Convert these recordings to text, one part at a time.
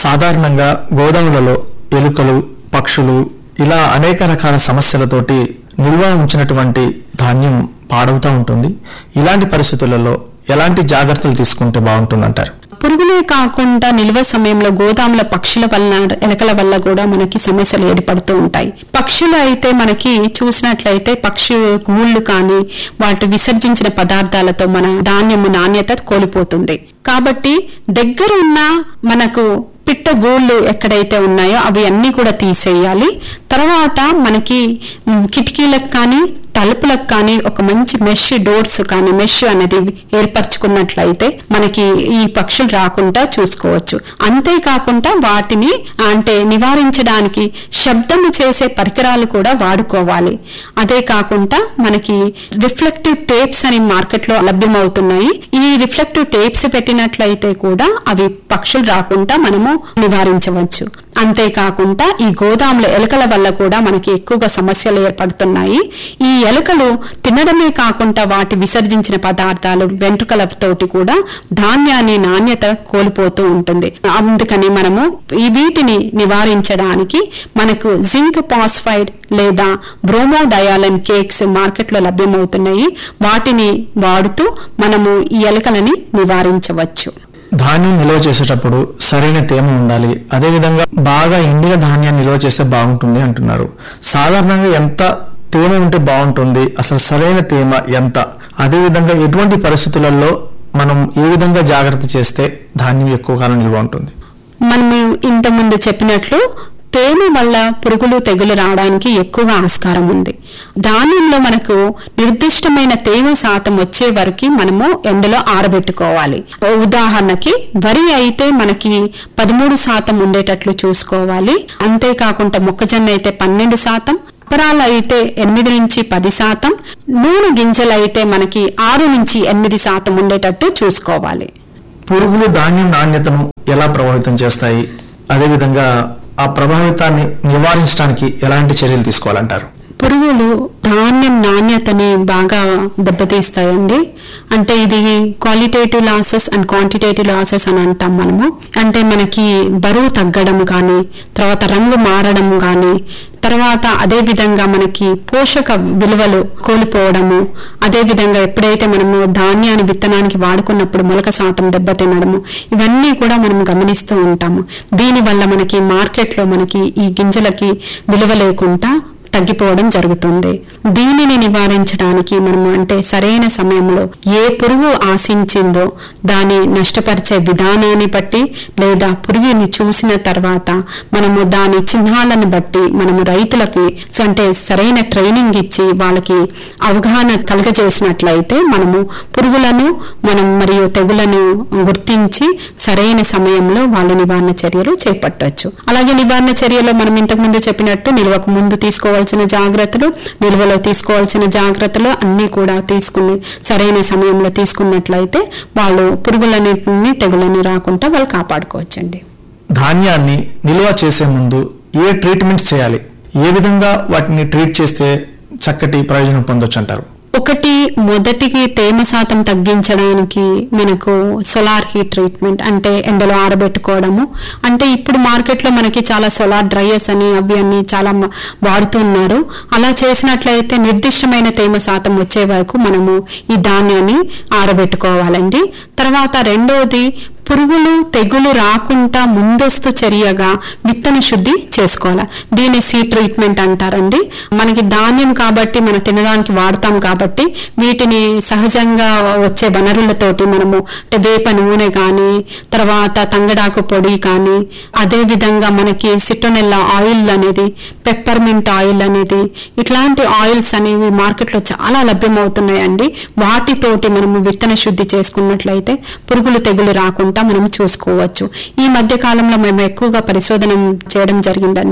సాధారణంగా గోదాములలో ఎలుకలు పక్షులు ఇలా అనేక రకాల సమస్యలతోటి నిల్వ ఉంచినటువంటి ధాన్యం పాడవుతూ ఉంటుంది ఇలాంటి పరిస్థితులలో ఎలాంటి జాగ్రత్తలు తీసుకుంటే బాగుంటుందంటారు పురుగులే కాకుండా నిల్వ సమయంలో గోదాముల పక్షుల వల్ల ఎలకల వల్ల కూడా మనకి సమస్యలు ఏర్పడుతూ ఉంటాయి పక్షులు అయితే మనకి చూసినట్లయితే పక్షి గూళ్ళు కానీ వాటి విసర్జించిన పదార్థాలతో మన ధాన్యము నాణ్యత కోల్పోతుంది కాబట్టి దగ్గర ఉన్న మనకు పిట్ట గూళ్ళు ఎక్కడైతే ఉన్నాయో అవి అన్నీ కూడా తీసేయాలి తర్వాత మనకి మ్, కిటికీలకు కానీ తలుపులకు కానీ ఒక మంచి మెష్ డోర్స్ కానీ మెష్ అనేది ఏర్పరచుకున్నట్లయితే మనకి ఈ పక్షులు రాకుండా చూసుకోవచ్చు అంతేకాకుండా వాటిని అంటే నివారించడానికి శబ్దము చేసే పరికరాలు కూడా వాడుకోవాలి అదే కాకుండా మనకి రిఫ్లెక్టివ్ టేప్స్ అని మార్కెట్ లో లభ్యమవుతున్నాయి ఈ రిఫ్లెక్టివ్ టేప్స్ పెట్టినట్లయితే కూడా అవి పక్షులు రాకుండా మనము నివారించవచ్చు అంతేకాకుండా ఈ గోదాముల ఎలుకల వల్ల కూడా మనకి ఎక్కువగా సమస్యలు ఏర్పడుతున్నాయి ఈ ఎలుకలు తినడమే కాకుండా వాటి విసర్జించిన పదార్థాలు వెంట్రుకలతోటి కూడా ధాన్యాన్ని నాణ్యత కోల్పోతూ ఉంటుంది అందుకని మనము ఈ వీటిని నివారించడానికి మనకు జింక్ పాస్ఫైడ్ లేదా బ్రోమోడయాలన్ కేక్స్ మార్కెట్లో లభ్యమవుతున్నాయి వాటిని వాడుతూ మనము ఈ ఎలుకలని నివారించవచ్చు ధాన్యం నిల్వ చేసేటప్పుడు సరైన తేమ ఉండాలి అదేవిధంగా బాగా ఎండిన ధాన్యాన్ని నిల్వ చేస్తే బాగుంటుంది అంటున్నారు సాధారణంగా ఎంత తేమ ఉంటే బాగుంటుంది అసలు సరైన తేమ ఎంత అదేవిధంగా ఎటువంటి పరిస్థితులలో మనం ఏ విధంగా జాగ్రత్త చేస్తే ధాన్యం ఎక్కువ కాలం నిల్వ ఉంటుంది మనము ఇంతకుముందు చెప్పినట్లు తేమ వల్ల పురుగులు తెగులు రావడానికి ఎక్కువగా ఆస్కారం ఉంది ధాన్యంలో మనకు నిర్దిష్టమైన తేమ శాతం వచ్చే వరకు మనము ఎండలో ఆరబెట్టుకోవాలి ఉదాహరణకి వరి అయితే మనకి పదమూడు శాతం ఉండేటట్లు చూసుకోవాలి అంతేకాకుండా మొక్కజొన్న అయితే పన్నెండు శాతం అపరాలు అయితే ఎనిమిది నుంచి పది శాతం నూనె గింజలు అయితే మనకి ఆరు నుంచి ఎనిమిది శాతం ఉండేటట్టు చూసుకోవాలి పురుగులు ధాన్యం నాణ్యతను ఎలా ప్రభావితం చేస్తాయి అదేవిధంగా ఆ ప్రభావితాన్ని నివారించడానికి ఎలాంటి చర్యలు తీసుకోవాలంటారు పురుగులు ధాన్యం నాణ్యతని బాగా దెబ్బతీస్తాయండి అంటే ఇది qualitative losses and quantitative losses అని అంటాం మనము అంటే మనకి బరువు తగ్గడం కానీ తర్వాత రంగు మారడం కానీ తర్వాత అదే విధంగా మనకి పోషక విలువలు కోల్పోవడము అదే విధంగా ఎప్పుడైతే మనము ధాన్యాన్ని విత్తనానికి వాడుకున్నప్పుడు మొలక శాతం దెబ్బతినడము ఇవన్నీ కూడా మనం గమనిస్తూ ఉంటాము దీనివల్ల మనకి మార్కెట్లో మనకి ఈ గింజలకి విలువ లేకుండా తగ్గిపోవడం జరుగుతుంది దీనిని నివారించడానికి మనము అంటే సరైన సమయంలో ఏ పురుగు ఆశించిందో దాన్ని నష్టపరిచే విధానాన్ని బట్టి లేదా పురుగుని చూసిన తర్వాత మనము దాని చిహ్నాలను బట్టి మనము రైతులకి అంటే సరైన ట్రైనింగ్ ఇచ్చి వాళ్ళకి అవగాహన కలగజేసినట్లయితే మనము పురుగులను మనం మరియు తెగులను గుర్తించి సరైన సమయంలో వాళ్ళ నివారణ చర్యలు చేపట్టవచ్చు అలాగే నివారణ చర్యలో మనం ఇంతకు ముందు చెప్పినట్టు నిల్వకు ముందు తీసుకోవాల్సిన జాగ్రత్తలు నిల్వలో తీసుకోవాల్సిన జాగ్రత్తలు అన్ని కూడా తీసుకుని సరైన సమయంలో తీసుకున్నట్లయితే వాళ్ళు పురుగులన్నింటినీ తెగులని రాకుండా వాళ్ళు కాపాడుకోవచ్చండి ధాన్యాన్ని నిల్వ చేసే ముందు ఏ ట్రీట్మెంట్స్ చేయాలి ఏ విధంగా వాటిని ట్రీట్ చేస్తే చక్కటి ప్రయోజనం పొందొచ్చు అంటారు ఒకటి మొదటికి తేమ శాతం తగ్గించడానికి మనకు సోలార్ హీట్ ట్రీట్మెంట్ అంటే ఎండలో ఆరబెట్టుకోవడము అంటే ఇప్పుడు మార్కెట్లో మనకి చాలా సోలార్ డ్రైయర్స్ అని అవి అన్ని చాలా మ- వాడుతున్నారు అలా చేసినట్లయితే నిర్దిష్టమైన తేమ శాతం వచ్చే వరకు మనము ఈ ధాన్యాన్ని ఆరబెట్టుకోవాలండి తర్వాత రెండోది పురుగులు తెగులు రాకుండా ముందస్తు చర్యగా విత్తన శుద్ధి చేసుకోవాలి దీన్ని సీ ట్రీట్మెంట్ అంటారండి మనకి ధాన్యం కాబట్టి మనం తినడానికి వాడతాం కాబట్టి వీటిని సహజంగా వచ్చే వనరులతోటి మనము అంటే వేప నూనె కానీ తర్వాత తంగడాకు పొడి కానీ అదే విధంగా మనకి సిటోనెల్లా ఆయిల్ అనేది పెప్పర్మింట్ ఆయిల్ అనేది ఇట్లాంటి ఆయిల్స్ అనేవి మార్కెట్లో చాలా లభ్యమవుతున్నాయండి వాటితోటి మనము విత్తన శుద్ధి చేసుకున్నట్లయితే పురుగులు తెగులు రాకుండా మనం చూసుకోవచ్చు ఈ మధ్య కాలంలో మేము ఎక్కువగా పరిశోధన చేయడం జరిగిందండి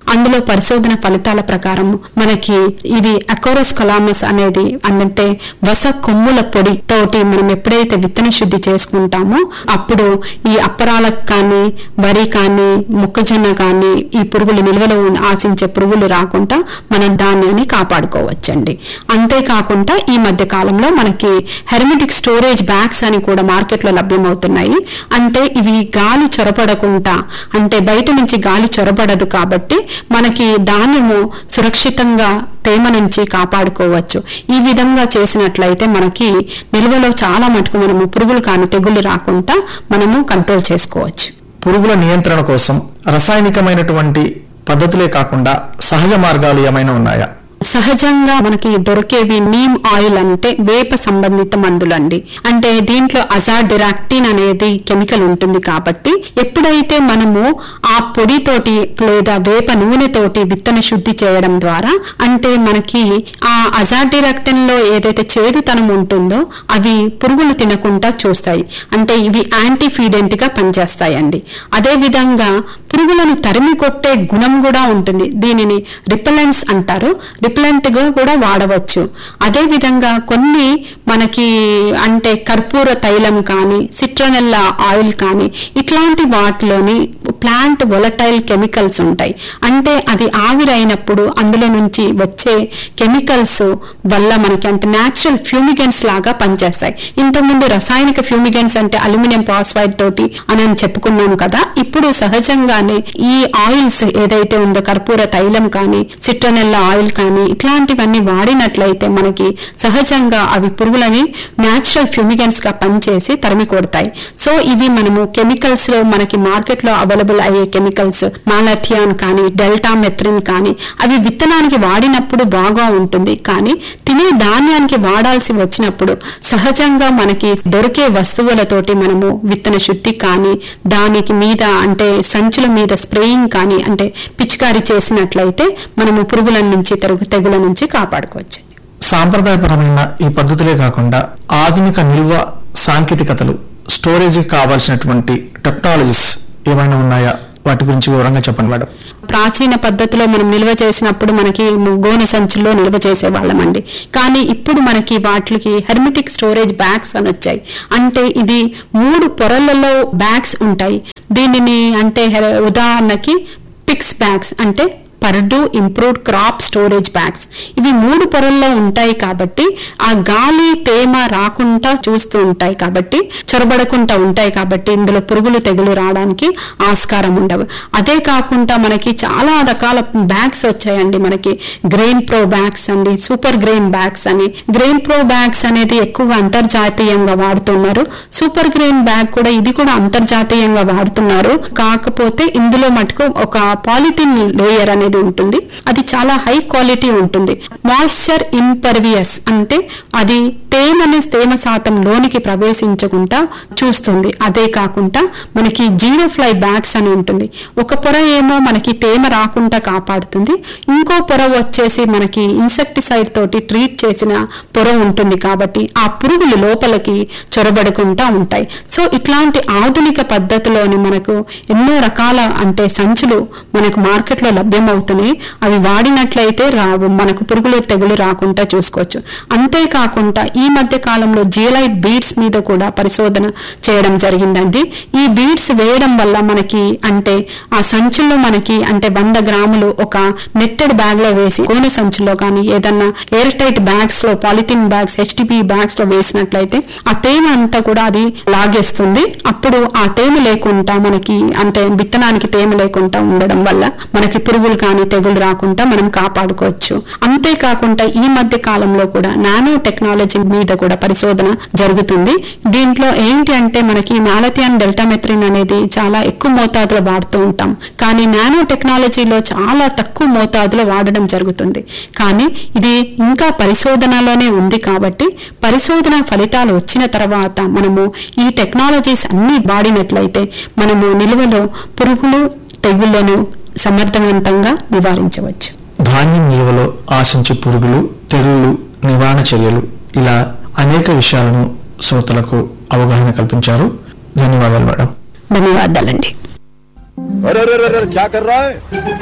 అందులో పరిశోధన ఫలితాల ప్రకారం మనకి ఇది అకోరస్ కలామస్ అనేది అంటే వస కొమ్ముల పొడి తోటి మనం ఎప్పుడైతే విత్తన శుద్ధి చేసుకుంటామో అప్పుడు ఈ అప్పరాలకు కానీ వరి కానీ మొక్కజొన్న కానీ ఈ పురుగులు నిల్వలో ఉన్న- ఆశించే పురుగులు రాకుండా మన ధాన్యాన్ని కాపాడుకోవచ్చండి అంతేకాకుండా ఈ మధ్య కాలంలో మనకి హెర్మెటిక్ స్టోరేజ్ బ్యాగ్స్ అని కూడా మార్కెట్లో లభ్యమవుతున్నాయి అంటే ఇవి గాలి చొరబడకుండా అంటే బయట నుంచి గాలి చొరబడదు కాబట్టి మనకి ధాన్యము సురక్షితంగా తేమ నుంచి కాపాడుకోవచ్చు ఈ విధంగా చేసినట్లయితే మనకి నిల్వలో చాలా మటుకు మనము పురుగులు కాని తెగుళ్ళు రాకుండా మనము కంట్రోల్ చేసుకోవచ్చు పురుగుల నియంత్రణ కోసం రసాయనికమైనటువంటి పద్ధతులే కాకుండా సహజ మార్గాలు ఏమైనా ఉన్నాయా సహజంగా మనకి దొరికేవి నీమ్ ఆయిల్ అంటే వేప సంబంధిత మందులండి అంటే దీంట్లో అజాడిరాక్టిన్ అనేది కెమికల్ ఉంటుంది కాబట్టి ఎప్పుడైతే మనము ఆ పొడితోటి లేదా వేప నూనెతోటి విత్తన శుద్ధి చేయడం ద్వారా అంటే మనకి ఆ అజాడిరాక్టిన్ లో ఏదైతే చేదుతనం ఉంటుందో అవి పురుగులు తినకుండా చూస్తాయి అంటే ఇవి యాంటీ ఫీడెంట్ గా పనిచేస్తాయండి అదే విధంగా పురుగులను తరిమి కొట్టే గుణం కూడా ఉంటుంది దీనిని రిపెలెంట్స్ అంటారు రిపెలెంట్ గా కూడా వాడవచ్చు అదే విధంగా కొన్ని మనకి అంటే కర్పూర తైలం కానీ సిట్రనెల్లా ఆయిల్ కానీ ఇట్లాంటి వాటిలోని ప్లాంట్ వొలటైల్ కెమికల్స్ ఉంటాయి అంటే అది ఆవిరైనప్పుడు అందులో నుంచి వచ్చే కెమికల్స్ వల్ల మనకి అంటే న్యాచురల్ ఫ్యూమిగెంట్స్ లాగా పనిచేస్తాయి ఇంతకుముందు రసాయనిక ఫ్యూమిగెంట్స్ అంటే అల్యూమినియం పాస్ఫైడ్ తోటి అని అని చెప్పుకున్నాం కదా ఇప్పుడు సహజంగానే ఈ ఆయిల్స్ ఏదైతే ఉందో కర్పూర తైలం కానీ సిట్రనెల్లా ఆయిల్ కానీ ఇట్లాంటివన్నీ వాడినట్లయితే మనకి సహజంగా అవి పురుగులని న్యాచురల్ ఫ్యూమిగెంట్స్ గా పనిచేసి తరిమి కొడతాయి సో ఇవి మనము కెమికల్స్ లో మనకి మార్కెట్ లో అవైలబుల్ అయ్యే కెమికల్స్ మాలథియాన్ కానీ డెల్టా మెత్రిన్ కానీ అవి విత్తనానికి వాడినప్పుడు బాగా ఉంటుంది కానీ తినే ధాన్యానికి వాడాల్సి వచ్చినప్పుడు సహజంగా మనకి దొరికే వస్తువులతోటి మనము విత్తన శుద్ధి కానీ దానికి మీద అంటే సంచుల మీద స్ప్రేయింగ్ కానీ అంటే పిచికారీ చేసినట్లయితే మనము పురుగుల నుంచి తెరుగు తెగుల నుంచి కాపాడుకోవచ్చు సాంప్రదాయపరమైన ఈ పద్ధతులే కాకుండా ఆధునిక నిల్వ సాంకేతికతలు స్టోరేజ్కి కావాల్సినటువంటి టెక్నాలజీస్ ఏమైనా ఉన్నాయా వాటి గురించి వివరంగా చెప్పండి మేడం ప్రాచీన పద్ధతిలో మనం నిల్వ చేసినప్పుడు మనకి గోనె సంచుల్లో నిల్వ చేసేవాళ్ళమండి కానీ ఇప్పుడు మనకి వాటికి హెర్మిటిక్ స్టోరేజ్ బ్యాగ్స్ అని వచ్చాయి అంటే ఇది మూడు పొరలలో బ్యాగ్స్ ఉంటాయి దీనిని అంటే హె- ఉదాహరణకి పిక్స్ బ్యాగ్స్ అంటే Purdue improved crop storage bags ఇవి మూడు పొరల్లో ఉంటాయి కాబట్టి ఆ గాలి తేమ రాకుండా చూస్తూ ఉంటాయి కాబట్టి చొరబడకుండా ఉంటాయి కాబట్టి ఇందులో పురుగులు తెగులు రావడానికి ఆస్కారం ఉండవు అదే కాకుండా మనకి చాలా రకాల బ్యాగ్స్ వచ్చాయండి మనకి గ్రెయిన్ ప్రో బ్యాగ్స్ అండి సూపర్ గ్రెయిన్ బ్యాగ్స్ అని గ్రెయిన్ ప్రో బ్యాగ్స్ అనేది ఎక్కువగా అంతర్జాతీయంగా వాడుతున్నారు సూపర్ గ్రెయిన్ బ్యాగ్ కూడా ఇది కూడా అంతర్జాతీయంగా వాడుతున్నారు కాకపోతే ఇందులో మటుకు ఒక పాలిథిన్ లేయర్ అనేది ఉంటుంది అది చాలా హై క్వాలిటీ ఉంటుంది మాయిశ్చర్ ఇంపర్వియస్ అంటే అది తేమని తేమ శాతం లోనికి ప్రవేశించకుండా చూస్తుంది అదే కాకుండా మనకి జీరో ఫ్లై బ్యాగ్స్ అని ఉంటుంది ఒక పొర ఏమో మనకి తేమ రాకుండా కాపాడుతుంది ఇంకో పొర వచ్చేసి మనకి ఇన్సెక్టిసైడ్ తోటి ట్రీట్ చేసిన పొర ఉంటుంది కాబట్టి ఆ పురుగులు లోపలికి చొరబడకుండా ఉంటాయి సో ఇట్లాంటి ఆధునిక పద్ధతిలోని మనకు ఎన్నో రకాల అంటే సంచులు మనకు మార్కెట్లో లభ్యమవుతున్నాయి అవి వాడినట్లయితే రావు మనకు పురుగులు తెగులు రాకుండా చూసుకోవచ్చు అంతేకాకుండా ఈ మధ్య కాలంలో జియలైట్ బీడ్స్ మీద కూడా పరిశోధన చేయడం జరిగిందండి ఈ బీడ్స్ వేయడం వల్ల మనకి అంటే ఆ సంచుల్లో మనకి అంటే వంద గ్రాములు ఒక నెట్టెడ్ బ్యాగ్ లో వేసి కోనె సంచుల్లో కానీ ఏదన్నా ఎయిర్ టైట్ బ్యాగ్స్ లో పాలిథిన్ బ్యాగ్స్ హెచ్టిపి బ్యాగ్స్ లో వేసినట్లయితే ఆ తేమ అంతా కూడా అది లాగేస్తుంది అప్పుడు ఆ తేమ లేకుండా మనకి అంటే విత్తనానికి తేమ లేకుండా ఉండడం వల్ల మనకి పురుగులు కానీ తెగులు రాకుండా మనం కాపాడుకోవచ్చు అంతేకాకుండా ఈ మధ్య కాలంలో కూడా నానో టెక్నాలజీ మీద కూడా పరిశోధన జరుగుతుంది దీంట్లో ఏంటి అంటే మనకి మాలథియాన్ డెల్టామెత్రిన్ అనేది చాలా ఎక్కువ మోతాదులో వాడుతూ ఉంటాం కానీ నానో టెక్నాలజీలో చాలా తక్కువ మోతాదులో వాడడం జరుగుతుంది కానీ ఇది ఇంకా పరిశోధనలోనే ఉంది కాబట్టి పరిశోధన ఫలితాలు వచ్చిన తర్వాత మనము ఈ టెక్నాలజీస్ అన్ని వాడినట్లయితే మనము నిల్వలో పురుగులు తెగుళ్లను సమర్థవంతంగా నివారించవచ్చు ధాన్యం నిల్వలో ఆశించే పురుగులు తెగుళ్ళు నివారణ చర్యలు ఇలా అనేక విషయాలను శ్రోతలకు అవగాహన కల్పించారు ధన్యవాదాలు మేడం ధన్యవాదాలండి अरे अरे अरे अरे क्या कर रहा है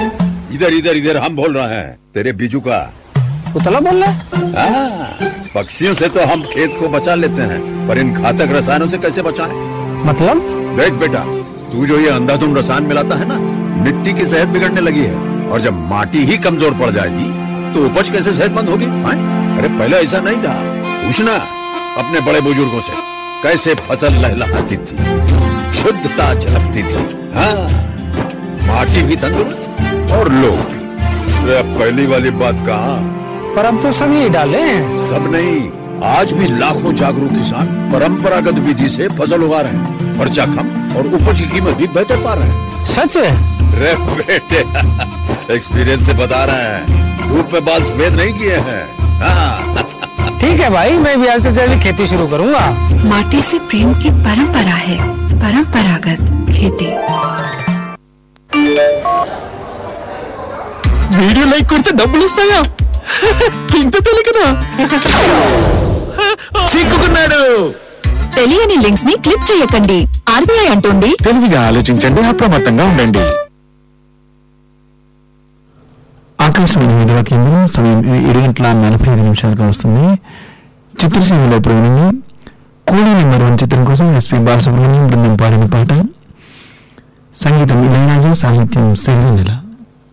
इधर इधर इधर हम बोल रहे हैं तेरे बीजू का उतला बोल रहा है हाँ, पक्षियों से तो हम खेत को बचा लेते हैं पर इन घातक रसायनों से कैसे बचाएं? मतलब देख बेटा तू जो ये अंधाधुंध रसायन मिलाता है ना मिट्टी की सेहत बिगड़ने लगी है और जब माटी ही कमजोर पड़ जाएगी तो उपज कैसे सेहतमंद होगी हाँ? अरे पहले ऐसा नहीं था पूछना अपने बड़े बुजुर्गों से कैसे फसल लहलहाती थी शुद्धता झलकती थी हाँ माटी भी तंदुरुस्त और लोग भी अरे अब पहली वाली बात कहाँ पर अब तो सब यही डाले हैं सब नहीं आज भी लाखों जागरूक किसान परंपरागत विधि से फसल उगा रहे हैं खर्चा कम और उपज की कीमत भी बेहतर पा रहे हैं सच है रे बेटे एक्सपीरियंस से बता रहे हैं धूप में बाल सफेद नहीं किए हैं हाँ ठीक है भाई मैं भी आज से जैविक खेती शुरू करूंगा माटी से प्रेम की परंपरा है परंपरागत खेती వీడియో లైక్ కొడితే డబ్బులు ఇస్తాయా ఇంత తెలియకనా చిక్కుకున్నాడు తెలియని లింక్స్ ని క్లిక్ చేయకండి ఆర్బీఐ అంటుంది తెలివిగా ఆలోచించండి అప్రమత్తంగా ఉండండి ఆకాశవాణి హైదరాబాద్ కేంద్రం సమయం ఏడు గంటల నలభై ఐదు నిమిషాలకు వస్తుంది చిత్రసీమలో ఇప్పుడు వినండి కూలీ నెంబర్ వన్ చిత్రం కోసం ఎస్పి బాలసుబ్రహ్మణ్యం బృందం పాడిన పాట సంగీతం ఇళయరాజా సాహిత్యం సిరివెన్నెల